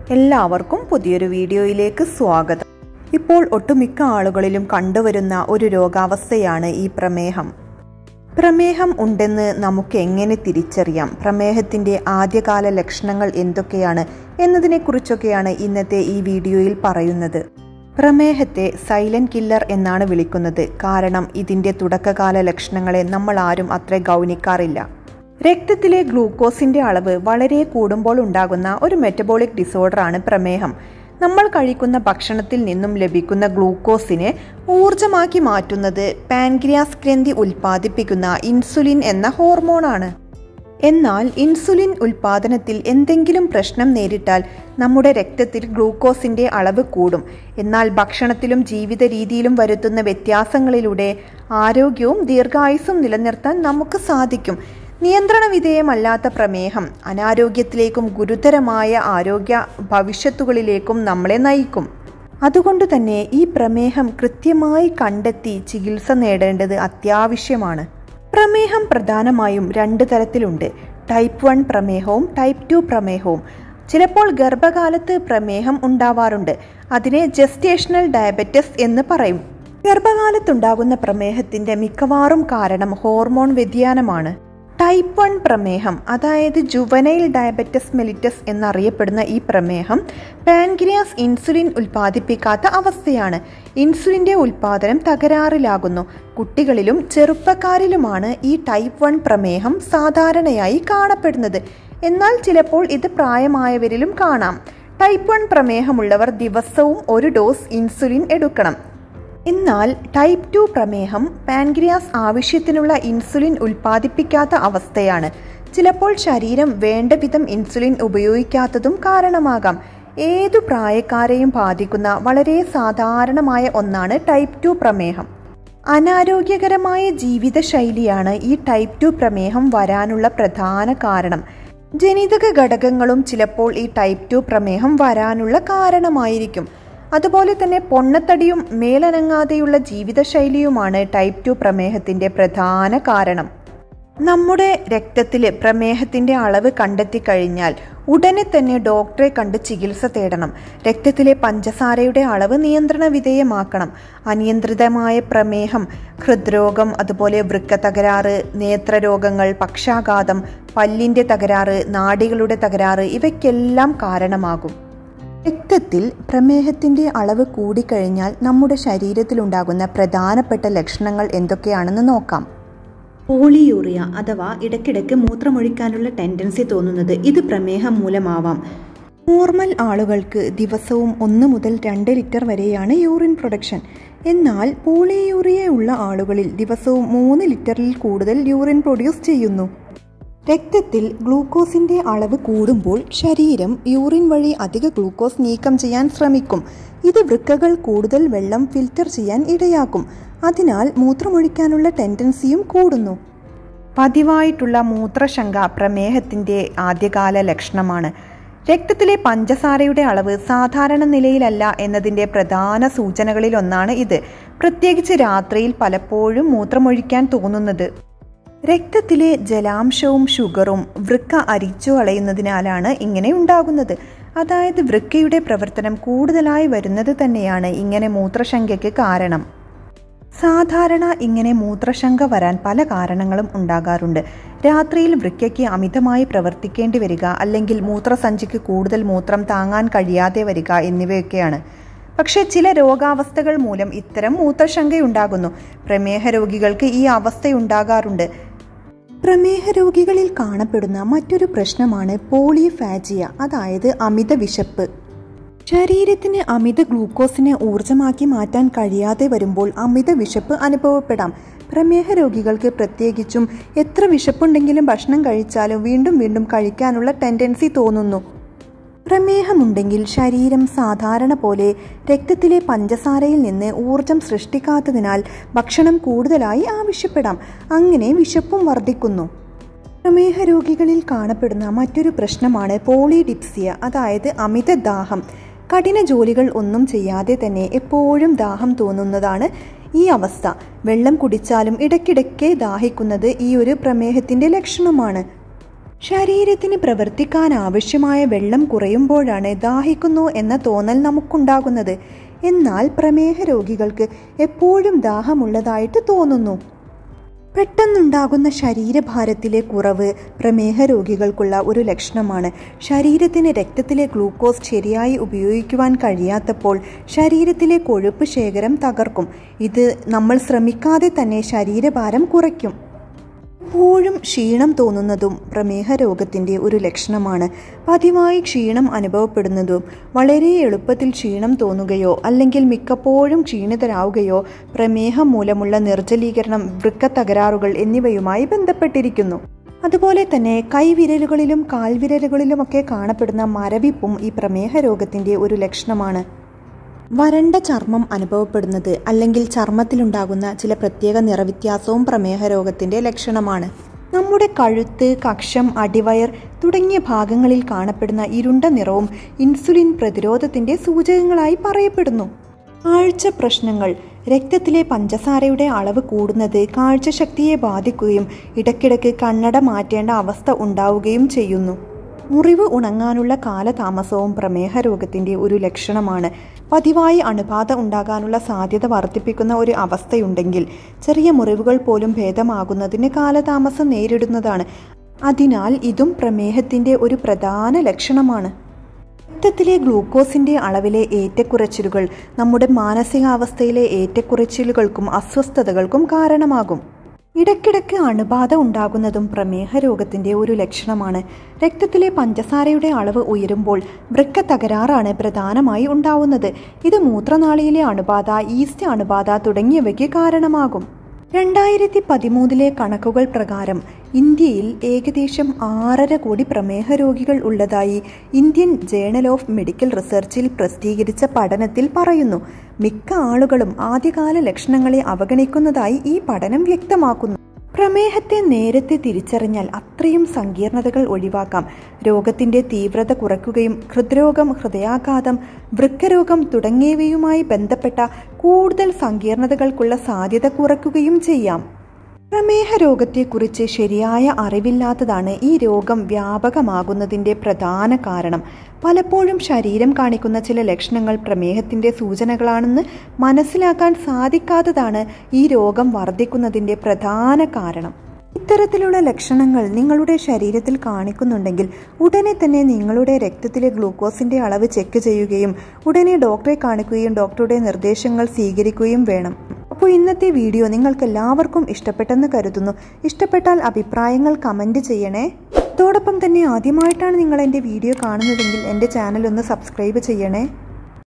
എല്ലാവർക്കും പുതിയൊരു വീഡിയോയിലേക്ക് സ്വാഗതം ഇപ്പോൾ ഒട്ടുമിക്ക ആളുകളിലും കണ്ടുവരുന്ന ഒരു രോഗാവസ്ഥയാണ് ഈ പ്രമേഹം പ്രമേഹം ഉണ്ടെന്ന് നമുക്ക് എങ്ങനെ തിരിച്ചറിയാം പ്രമേഹത്തിന്റെ ആദ്യകാല ലക്ഷണങ്ങൾ എന്തൊക്കെയാണ് എന്നതിനെക്കുറിച്ചൊക്കെയാണ് ഇന്നത്തെ ഈ വീഡിയോയിൽ പറയുന്നത് പ്രമേഹത്തെ സൈലന്റ് കില്ലർ എന്നാണ് വിളിക്കുന്നത് കാരണം ഇതിന്റെ തുടക്കകാല ലക്ഷണങ്ങളെ നമ്മൾ ആരും അത്ര ഗൗനിക്കാറില്ല രക്തത്തിലെ ഗ്ലൂക്കോസിന്റെ അളവ് വളരെ കൂടുമ്പോൾ ഉണ്ടാകുന്ന ഒരു മെറ്റബോളിക് ഡിസോർഡറാണ് പ്രമേഹം നമ്മൾ കഴിക്കുന്ന ഭക്ഷണത്തിൽ നിന്നും ലഭിക്കുന്ന ഗ്ലൂക്കോസിനെ ഊർജമാക്കി മാറ്റുന്നത് പാൻക്രിയാസ് ഗ്രന്ഥി ഉൽപ്പാദിപ്പിക്കുന്ന ഇൻസുലിൻ എന്ന ഹോർമോണാണ് എന്നാൽ ഇൻസുലിൻ ഉൽപാദനത്തിൽ എന്തെങ്കിലും പ്രശ്നം നേരിട്ടാൽ നമ്മുടെ രക്തത്തിൽ ഗ്ലൂക്കോസിന്റെ അളവ് കൂടും എന്നാൽ ഭക്ഷണത്തിലും ജീവിത രീതിയിലും വരുത്തുന്ന വ്യത്യാസങ്ങളിലൂടെ ആരോഗ്യവും ദീർഘായുസ്സും നിലനിർത്താൻ നമുക്ക് സാധിക്കും നിയന്ത്രണ വിധേയമല്ലാത്ത പ്രമേഹം അനാരോഗ്യത്തിലേക്കും ഗുരുതരമായ ആരോഗ്യ ഭവിഷ്യത്തുകളിലേക്കും നമ്മളെ നയിക്കും അതുകൊണ്ട് തന്നെ ഈ പ്രമേഹം കൃത്യമായി കണ്ടെത്തി ചികിത്സ നേടേണ്ടത് അത്യാവശ്യമാണ് പ്രമേഹം പ്രധാനമായും രണ്ട് തരത്തിലുണ്ട് ടൈപ്പ് വൺ പ്രമേഹവും ടൈപ്പ് ടു പ്രമേഹവും ചിലപ്പോൾ ഗർഭകാലത്ത് പ്രമേഹം ഉണ്ടാവാറുണ്ട് അതിനെ ജസ്റ്റേഷണൽ ഡയബറ്റിസ് എന്ന് പറയും ഗർഭകാലത്തുണ്ടാകുന്ന പ്രമേഹത്തിന്റെ മിക്കവാറും കാരണം ഹോർമോൺ വ്യതിയാനമാണ് ടൈപ്പ് വൺ പ്രമേഹം അതായത് ജുവനൈൽ ഡയബറ്റിസ് മെലിറ്റസ് എന്നറിയപ്പെടുന്ന ഈ പ്രമേഹം പാൻക്രിയാസ് ഇൻസുലിൻ ഉൽപ്പാദിപ്പിക്കാത്ത അവസ്ഥയാണ് ഇൻസുലിന്റെ ഉൽപ്പാദനം തകരാറിലാകുന്നു കുട്ടികളിലും ചെറുപ്പക്കാരിലുമാണ് ഈ ടൈപ്പ് വൺ പ്രമേഹം സാധാരണയായി കാണപ്പെടുന്നത് എന്നാൽ ചിലപ്പോൾ ഇത് പ്രായമായവരിലും കാണാം ടൈപ്പ് വൺ പ്രമേഹമുള്ളവർ ദിവസവും ഒരു ഡോസ് ഇൻസുലിൻ എടുക്കണം എന്നാൽ ടൈപ്പ് ടു പ്രമേഹം പാൻക്രിയാസ് ആവശ്യത്തിനുള്ള ഇൻസുലിൻ ഉൽപ്പാദിപ്പിക്കാത്ത അവസ്ഥയാണ് ചിലപ്പോൾ ശരീരം വേണ്ട വിധം ഇൻസുലിൻ ഉപയോഗിക്കാത്തതും കാരണമാകാം ഏതു പ്രായക്കാരെയും ബാധിക്കുന്ന വളരെ സാധാരണമായ ഒന്നാണ് ടൈപ്പ് ടു പ്രമേഹം അനാരോഗ്യകരമായ ജീവിതശൈലിയാണ് ഈ ടൈപ്പ് ടു പ്രമേഹം വരാനുള്ള പ്രധാന കാരണം ജനിതക ഘടകങ്ങളും ചിലപ്പോൾ ഈ ടൈപ്പ് ടു പ്രമേഹം വരാനുള്ള കാരണമായിരിക്കും അതുപോലെ തന്നെ പൊണ്ണത്തടിയും മേലനങ്ങാതെയുള്ള ജീവിതശൈലിയുമാണ് ടൈപ്പ് ടു പ്രമേഹത്തിന്റെ പ്രധാന കാരണം നമ്മുടെ രക്തത്തിൽ പ്രമേഹത്തിന്റെ അളവ് കണ്ടെത്തി കഴിഞ്ഞാൽ ഉടനെ തന്നെ ഡോക്ടറെ കണ്ട് ചികിത്സ തേടണം രക്തത്തിലെ പഞ്ചസാരയുടെ അളവ് നിയന്ത്രണ വിധേയമാക്കണം അനിയന്ത്രിതമായ പ്രമേഹം ഹൃദ്രോഗം അതുപോലെ വൃക്ക തകരാറ് നേത്രരോഗങ്ങൾ പക്ഷാഘാതം പല്ലിന്റെ തകരാറ് നാഡികളുടെ തകരാറ് ഇവയ്ക്കെല്ലാം കാരണമാകും രക്തത്തിൽ പ്രമേഹത്തിന്റെ അളവ് കൂടിക്കഴിഞ്ഞാൽ നമ്മുടെ ശരീരത്തിലുണ്ടാകുന്ന പ്രധാനപ്പെട്ട ലക്ഷണങ്ങൾ എന്തൊക്കെയാണെന്ന് നോക്കാം പോളിയൂറിയ അഥവാ ഇടയ്ക്കിടയ്ക്ക് മൂത്രമൊഴിക്കാനുള്ള ടെൻഡൻസി തോന്നുന്നത് ഇത് പ്രമേഹം മൂലമാവാം നോർമൽ ആളുകൾക്ക് ദിവസവും ഒന്ന് മുതൽ രണ്ട് ലിറ്റർ വരെയാണ് യൂറിൻ പ്രൊഡക്ഷൻ എന്നാൽ പോളിയൂറിയ ഉള്ള ആളുകളിൽ ദിവസവും മൂന്ന് ലിറ്ററിൽ കൂടുതൽ യൂറിൻ പ്രൊഡ്യൂസ് ചെയ്യുന്നു രക്തത്തിൽ ഗ്ലൂക്കോസിന്റെ അളവ് കൂടുമ്പോൾ ശരീരം യൂറിൻ വഴി അധിക ഗ്ലൂക്കോസ് നീക്കം ചെയ്യാൻ ശ്രമിക്കും ഇത് വൃക്കകൾ കൂടുതൽ വെള്ളം ഫിൽറ്റർ ചെയ്യാൻ ഇടയാക്കും അതിനാൽ മൂത്രമൊഴിക്കാനുള്ള ടെൻഡൻസിയും കൂടുന്നു പതിവായിട്ടുള്ള മൂത്രശങ്ക പ്രമേഹത്തിന്റെ ആദ്യകാല ലക്ഷണമാണ് രക്തത്തിലെ പഞ്ചസാരയുടെ അളവ് സാധാരണ നിലയിലല്ല എന്നതിന്റെ പ്രധാന സൂചനകളിലൊന്നാണ് ഇത് പ്രത്യേകിച്ച് രാത്രിയിൽ പലപ്പോഴും മൂത്രമൊഴിക്കാൻ തോന്നുന്നത് രക്തത്തിലെ ജലാംശവും ഷുഗറും വൃക്ക അരിച്ചു കളയുന്നതിനാലാണ് ഇങ്ങനെ ഉണ്ടാകുന്നത് അതായത് വൃക്കയുടെ പ്രവർത്തനം കൂടുതലായി വരുന്നത് തന്നെയാണ് ഇങ്ങനെ മൂത്രശങ്കയ്ക്ക് കാരണം സാധാരണ ഇങ്ങനെ മൂത്രശങ്ക വരാൻ പല കാരണങ്ങളും ഉണ്ടാകാറുണ്ട് രാത്രിയിൽ വൃക്കയ്ക്ക് അമിതമായി പ്രവർത്തിക്കേണ്ടി വരിക അല്ലെങ്കിൽ മൂത്രസഞ്ചിക്ക് കൂടുതൽ മൂത്രം താങ്ങാൻ കഴിയാതെ വരിക എന്നിവയൊക്കെയാണ് പക്ഷേ ചില രോഗാവസ്ഥകൾ മൂലം ഇത്തരം മൂത്രശങ്കയുണ്ടാകുന്നു പ്രമേഹ രോഗികൾക്ക് ഈ അവസ്ഥയുണ്ടാകാറുണ്ട് പ്രമേഹ രോഗികളിൽ കാണപ്പെടുന്ന മറ്റൊരു പ്രശ്നമാണ് പോളിഫാജിയ അതായത് അമിത വിശപ്പ് ശരീരത്തിന് അമിത ഗ്ലൂക്കോസിനെ ഊർജമാക്കി മാറ്റാൻ കഴിയാതെ വരുമ്പോൾ അമിത വിശപ്പ് അനുഭവപ്പെടാം പ്രമേഹ രോഗികൾക്ക് പ്രത്യേകിച്ചും എത്ര വിശപ്പുണ്ടെങ്കിലും ഭക്ഷണം കഴിച്ചാലും വീണ്ടും വീണ്ടും കഴിക്കാനുള്ള ടെൻഡൻസി തോന്നുന്നു പ്രമേഹമുണ്ടെങ്കിൽ ശരീരം സാധാരണ പോലെ രക്തത്തിലെ പഞ്ചസാരയിൽ നിന്ന് ഊർജം സൃഷ്ടിക്കാത്തതിനാൽ ഭക്ഷണം കൂടുതലായി ആവശ്യപ്പെടാം അങ്ങനെ വിശപ്പും വർദ്ധിക്കുന്നു പ്രമേഹ രോഗികളിൽ കാണപ്പെടുന്ന മറ്റൊരു പ്രശ്നമാണ് പോളിഡിപ്സിയ അതായത് അമിത ദാഹം കഠിന ജോലികൾ ഒന്നും ചെയ്യാതെ തന്നെ എപ്പോഴും ദാഹം തോന്നുന്നതാണ് ഈ അവസ്ഥ വെള്ളം കുടിച്ചാലും ഇടയ്ക്കിടയ്ക്ക് ദാഹിക്കുന്നത് ഈ ഒരു പ്രമേഹത്തിന്റെ ലക്ഷണമാണ് ശരീരത്തിന് പ്രവർത്തിക്കാൻ ആവശ്യമായ വെള്ളം കുറയുമ്പോഴാണ് ദാഹിക്കുന്നു എന്ന തോന്നൽ നമുക്കുണ്ടാകുന്നത് എന്നാൽ പ്രമേഹ രോഗികൾക്ക് എപ്പോഴും ദാഹമുള്ളതായിട്ട് തോന്നുന്നു പെട്ടെന്നുണ്ടാകുന്ന ശരീരഭാരത്തിലെ കുറവ് പ്രമേഹ രോഗികൾക്കുള്ള ഒരു ലക്ഷണമാണ് ശരീരത്തിന് രക്തത്തിലെ ഗ്ലൂക്കോസ് ശരിയായി ഉപയോഗിക്കുവാൻ കഴിയാത്തപ്പോൾ ശരീരത്തിലെ കൊഴുപ്പ് ശേഖരം തകർക്കും ഇത് നമ്മൾ ശ്രമിക്കാതെ തന്നെ ശരീരഭാരം കുറയ്ക്കും എപ്പോഴും ക്ഷീണം തോന്നുന്നതും പ്രമേഹ രോഗത്തിൻ്റെ ഒരു ലക്ഷണമാണ് പതിവായി ക്ഷീണം അനുഭവപ്പെടുന്നതും വളരെ എളുപ്പത്തിൽ ക്ഷീണം തോന്നുകയോ അല്ലെങ്കിൽ മിക്കപ്പോഴും ക്ഷീണിതരാവുകയോ പ്രമേഹം മൂലമുള്ള നിർജ്ജലീകരണം വൃക്ക തകരാറുകൾ എന്നിവയുമായി ബന്ധപ്പെട്ടിരിക്കുന്നു അതുപോലെ തന്നെ കൈവിരലുകളിലും കാൽവിരലുകളിലുമൊക്കെ കാണപ്പെടുന്ന മരവിപ്പും ഈ പ്രമേഹ രോഗത്തിൻ്റെ ഒരു ലക്ഷണമാണ് വരണ്ട ചർമ്മം അനുഭവപ്പെടുന്നത് അല്ലെങ്കിൽ ചർമ്മത്തിലുണ്ടാകുന്ന ചില പ്രത്യേക നിറവ്യത്യാസവും പ്രമേഹ രോഗത്തിന്റെ ലക്ഷണമാണ് നമ്മുടെ കഴുത്ത് കക്ഷം അടിവയർ തുടങ്ങിയ ഭാഗങ്ങളിൽ കാണപ്പെടുന്ന ഇരുണ്ട നിറവും ഇൻസുലിൻ പ്രതിരോധത്തിന്റെ സൂചകങ്ങളായി പറയപ്പെടുന്നു കാഴ്ച പ്രശ്നങ്ങൾ രക്തത്തിലെ പഞ്ചസാരയുടെ അളവ് കൂടുന്നത് കാഴ്ചശക്തിയെ ബാധിക്കുകയും ഇടയ്ക്കിടയ്ക്ക് കണ്ണട മാറ്റേണ്ട അവസ്ഥ ഉണ്ടാവുകയും ചെയ്യുന്നു മുറിവ് ഉണങ്ങാനുള്ള കാലതാമസവും പ്രമേഹ രോഗത്തിന്റെ ഒരു ലക്ഷണമാണ് പതിവായി അണുബാധ ഉണ്ടാകാനുള്ള സാധ്യത വർദ്ധിപ്പിക്കുന്ന ഒരു അവസ്ഥയുണ്ടെങ്കിൽ ചെറിയ മുറിവുകൾ പോലും ഭേദമാകുന്നതിന് കാലതാമസം നേരിടുന്നതാണ് അതിനാൽ ഇതും പ്രമേഹത്തിന്റെ ഒരു പ്രധാന ലക്ഷണമാണ് രക്തത്തിലെ ഗ്ലൂക്കോസിന്റെ അളവിലെ ഏറ്റക്കുറച്ചിലുകൾ നമ്മുടെ മാനസികാവസ്ഥയിലെ ഏറ്റക്കുറച്ചിലുകൾക്കും അസ്വസ്ഥതകൾക്കും കാരണമാകും ഇടയ്ക്കിടയ്ക്ക് അണുബാധ ഉണ്ടാകുന്നതും പ്രമേഹ രോഗത്തിന്റെ ഒരു ലക്ഷണമാണ് രക്തത്തിലെ പഞ്ചസാരയുടെ അളവ് ഉയരുമ്പോൾ വൃക്ക തകരാറാണ് പ്രധാനമായി ഉണ്ടാവുന്നത് ഇത് മൂത്രനാളിയിലെ അണുബാധ ഈസ്റ്റ് അണുബാധ തുടങ്ങിയവയ്ക്ക് കാരണമാകും രണ്ടായിരത്തി പതിമൂന്നിലെ കണക്കുകൾ പ്രകാരം ഇന്ത്യയിൽ ഏകദേശം ആറര കോടി പ്രമേഹ രോഗികൾ ഉള്ളതായി ഇന്ത്യൻ ജേണൽ ഓഫ് മെഡിക്കൽ റിസർച്ചിൽ പ്രസിദ്ധീകരിച്ച പഠനത്തിൽ പറയുന്നു മിക്ക ആളുകളും ആദ്യകാല ലക്ഷണങ്ങളെ അവഗണിക്കുന്നതായി ഈ പഠനം വ്യക്തമാക്കുന്നു പ്രമേഹത്തെ നേരത്തെ തിരിച്ചറിഞ്ഞാൽ അത്രയും സങ്കീർണതകൾ ഒഴിവാക്കാം രോഗത്തിന്റെ തീവ്രത കുറയ്ക്കുകയും ഹൃദ്രോഗം ഹൃദയാഘാതം വൃക്കരോഗം തുടങ്ങിയവയുമായി ബന്ധപ്പെട്ട കൂടുതൽ സങ്കീർണതകൾക്കുള്ള സാധ്യത കുറയ്ക്കുകയും ചെയ്യാം പ്രമേഹ രോഗത്തെക്കുറിച്ച് ശരിയായ അറിവില്ലാത്തതാണ് ഈ രോഗം വ്യാപകമാകുന്നതിൻ്റെ പ്രധാന കാരണം പലപ്പോഴും ശരീരം കാണിക്കുന്ന ചില ലക്ഷണങ്ങൾ പ്രമേഹത്തിൻ്റെ സൂചനകളാണെന്ന് മനസ്സിലാക്കാൻ സാധിക്കാത്തതാണ് ഈ രോഗം വർദ്ധിക്കുന്നതിൻ്റെ പ്രധാന കാരണം ഇത്തരത്തിലുള്ള ലക്ഷണങ്ങൾ നിങ്ങളുടെ ശരീരത്തിൽ കാണിക്കുന്നുണ്ടെങ്കിൽ ഉടനെ തന്നെ നിങ്ങളുടെ രക്തത്തിലെ ഗ്ലൂക്കോസിന്റെ അളവ് ചെക്ക് ചെയ്യുകയും ഉടനെ ഡോക്ടറെ കാണിക്കുകയും ഡോക്ടറുടെ നിർദ്ദേശങ്ങൾ സ്വീകരിക്കുകയും വേണം അപ്പോൾ ഇന്നത്തെ വീഡിയോ നിങ്ങൾക്ക് എല്ലാവർക്കും ഇഷ്ടപ്പെട്ടെന്ന് കരുതുന്നു ഇഷ്ടപ്പെട്ടാൽ അഭിപ്രായങ്ങൾ കമൻറ്റ് ചെയ്യണേ അതോടൊപ്പം തന്നെ ആദ്യമായിട്ടാണ് നിങ്ങൾ എൻ്റെ വീഡിയോ കാണുന്നതെങ്കിൽ എൻ്റെ ചാനൽ ഒന്ന് സബ്സ്ക്രൈബ് ചെയ്യണേ